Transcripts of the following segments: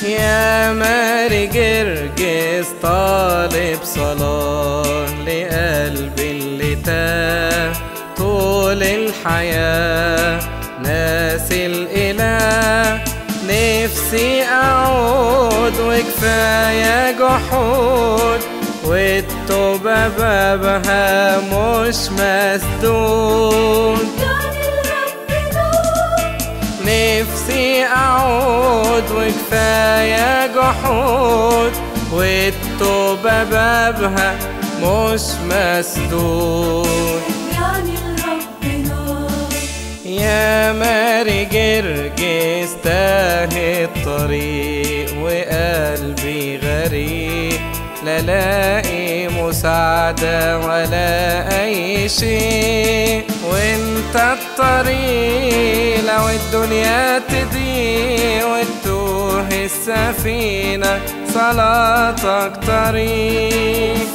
يا ماري جرجس طالب صلاة لقلبي اللي تاه طول الحياة ناسي الإله نفسي أعود وكفاية جحود والتوبة بابها مش مسدود نفسي أعود وكفاية جحود والتوبة بابها مش مسدود يا ماري جرجس تاه الطريق وقلبي غريب لا لاقي مساعدة ولا أي شيء وانت الطريق لو الدنيا تضيق وتتوه السفينة صلاتك طريق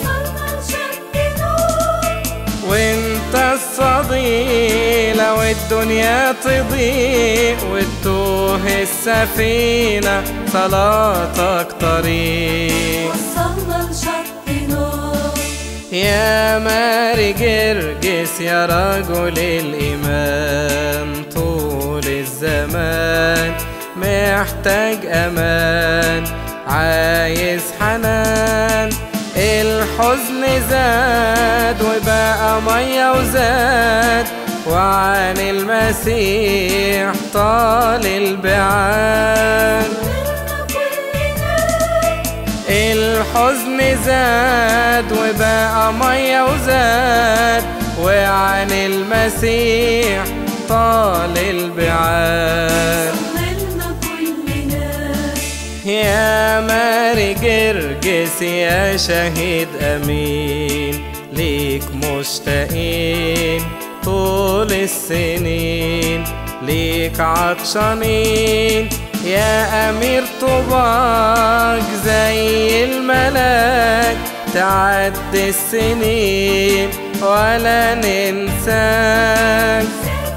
وانت الصديق لو الدنيا تضيق وتتوه السفينة صلاتك طريق وصلنا لشطنا يا ماري جرجس يا رجل الإيمان طول الزمان محتاج أمان عايز حنان الحزن زاد وبقى مية وزاد وعن المسيح طال البعاد الحزن زاد وبقى مية وزاد وعن المسيح طال البعاد ضللنا كلنا يا ماري جرجس يا شهيد أمين ليك مشتاقين طول السنين ليك عطشانين يا أمير طوباك زي الملاك تعدي السنين ولا ننساك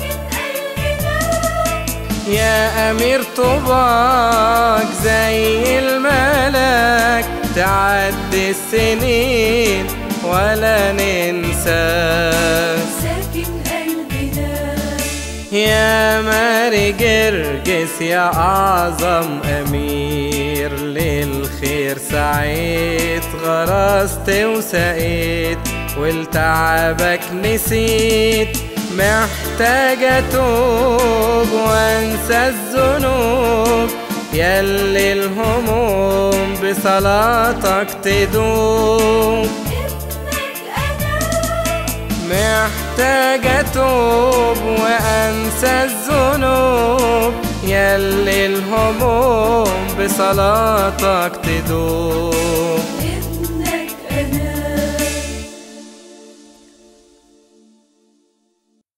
يا أمير طوباك زي الملاك تعدي السنين ولا ننساك ساكن قلبنا يا ماري جرجس يا أعظم أمير للخير سعيت غرست وسقيت ولتعبك نسيت محتاج أتوب وأنسى الذنوب يلي الهموم بصلاتك تدوب ابنك أنا محتاج اتوب وانسى الذنوب يلي الهموم بصلاتك تدوب